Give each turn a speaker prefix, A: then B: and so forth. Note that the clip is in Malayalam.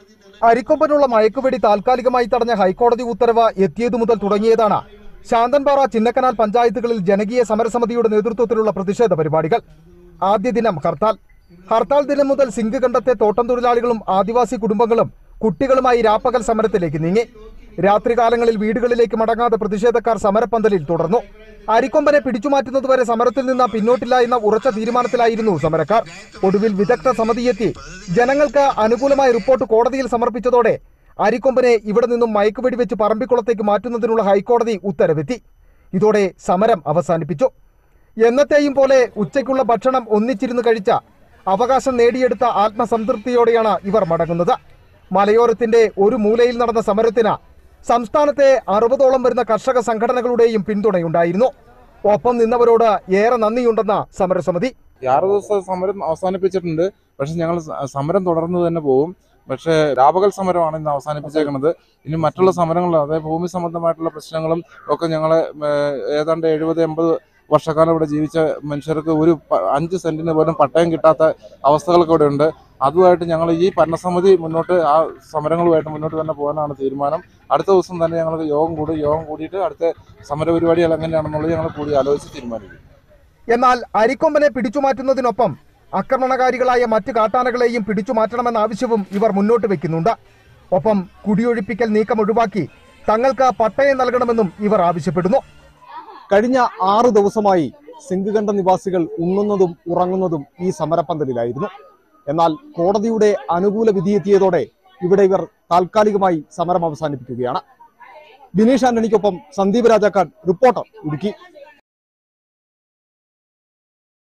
A: അരിക്കൊമ്പനുള്ള മയക്കുവെടി താൽക്കാലികമായി തടഞ്ഞ ഹൈക്കോടതി ഉത്തരവ് എത്തിയതു മുതൽ തുടങ്ങിയതാണ് ശാന്തൻപാറ ചിന്നക്കനാൽ പഞ്ചായത്തുകളിൽ ജനകീയ സമരസമിതിയുടെ നേതൃത്വത്തിലുള്ള പ്രതിഷേധ പരിപാടികൾ ആദ്യ ദിനം ഹർത്താൽ ഹർത്താൽ ദിനം മുതൽ സിങ്ക് കണ്ടത്തെ തോട്ടം തൊഴിലാളികളും ആദിവാസി കുടുംബങ്ങളും കുട്ടികളുമായി രാപ്പകൽ സമരത്തിലേക്ക് നീങ്ങി രാത്രികാലങ്ങളിൽ വീടുകളിലേക്ക് മടങ്ങാതെ പ്രതിഷേധക്കാർ സമരപ്പന്തലിൽ തുടർന്നു അരിക്കൊമ്പനെ പിടിച്ചുമാറ്റുന്നതുവരെ സമരത്തിൽ നിന്ന് പിന്നോട്ടില്ല എന്ന ഉറച്ച തീരുമാനത്തിലായിരുന്നു സമരക്കാർ ഒടുവിൽ വിദഗ്ധ സമിതിയെത്തി ജനങ്ങൾക്ക് അനുകൂലമായ റിപ്പോർട്ട് കോടതിയിൽ സമർപ്പിച്ചതോടെ അരിക്കൊമ്പനെ ഇവിടെ നിന്നും മയക്കുവെടി വെച്ച് പറമ്പിക്കുളത്തേക്ക് മാറ്റുന്നതിനുള്ള ഹൈക്കോടതി ഉത്തരവെത്തി ഇതോടെ സമരം അവസാനിപ്പിച്ചു എന്നത്തെയും പോലെ ഉച്ചയ്ക്കുള്ള ഭക്ഷണം ഒന്നിച്ചിരുന്ന് കഴിച്ച അവകാശം നേടിയെടുത്ത ആത്മസംതൃപ്തിയോടെയാണ് ഇവർ മടങ്ങുന്നത് മലയോരത്തിന്റെ ഒരു മൂലയിൽ നടന്ന സമരത്തിന് സംസ്ഥാനത്തെ അറുപതോളം വരുന്ന കർഷക സംഘടനകളുടെയും പിന്തുണയുണ്ടായിരുന്നു ഒപ്പം നിന്നവരോട് ഏറെ നന്ദിയുണ്ടെന്ന സമരസമിതി
B: ഈ ആറ് ദിവസത്തെ സമരം അവസാനിപ്പിച്ചിട്ടുണ്ട് പക്ഷെ ഞങ്ങൾ സ- സമരം തുടർന്ന് തന്നെ പോകും പക്ഷേ രാപകൽ സമരമാണ് ഇന്ന് അവസാനിപ്പിച്ചേക്കുന്നത് ഇനി മറ്റുള്ള സമരങ്ങൾ അതായത് ഭൂമി സംബന്ധമായിട്ടുള്ള പ്രശ്നങ്ങളും ഒക്കെ ഞങ്ങളെ ഏഹ്, ഏതാണ്ട് എഴുപത് എൺപത് വർഷക്കാലം ഇവിടെ ജീവിച്ച മനുഷ്യർക്ക് ഒരു പ- അഞ്ച് സെന്റിന് പോലും പട്ടയം കിട്ടാത്ത അവസ്ഥകളൊക്കെ ഇവിടെ ഉണ്ട് അതുമായിട്ട് ഞങ്ങൾ ഈ ഭരണസമിതി മുന്നോട്ട് ആ സമരങ്ങളുമായിട്ട് മുന്നോട്ട് തന്നെ പോകാനാണ് തീരുമാനം അടുത്ത ദിവസം തന്നെ ഞങ്ങൾക്ക് യോഗം കൂടും യോഗം കൂടിയിട്ട് അടുത്ത സമരപരിപാടികൾ എങ്ങനെയാണെന്നുള്ളത് ഞങ്ങൾ കൂടി ആലോചിച്ച് തീരുമാനിക്കും
A: എന്നാൽ അരിക്കൊമ്പനെ പിടിച്ചുമാറ്റുന്നതിനൊപ്പം ആക്രമണകാരികളായ മറ്റ് കാട്ടാനകളെയും പിടിച്ചുമാറ്റണമെന്ന ആവശ്യവും ഇവർ മുന്നോട്ട് വെക്കുന്നുണ്ട് ഒപ്പം കുടിയൊഴിപ്പിക്കൽ നീക്കം ഒഴിവാക്കി തങ്ങൾക്ക് പട്ടയം നൽകണമെന്നും ഇവർ ആവശ്യപ്പെടുന്നു
C: കഴിഞ്ഞ ആറു ദിവസമായി സിംഗുകണ്ഠ നിവാസികൾ ഉണ്ണുന്നതും ഉറങ്ങുന്നതും ഈ സമരപ്പന്തലിലായിരുന്നു എന്നാൽ കോടതിയുടെ അനുകൂല വിധിയെത്തിയതോടെ ഇവിടെ ഇവർ താൽക്കാലികമായി സമരം അവസാനിപ്പിക്കുകയാണ് ബിനീഷ് ആന്റണിക്കൊപ്പം സന്ദീപ് രാജാക്കാട് റിപ്പോർട്ടർ ഇടുക്കി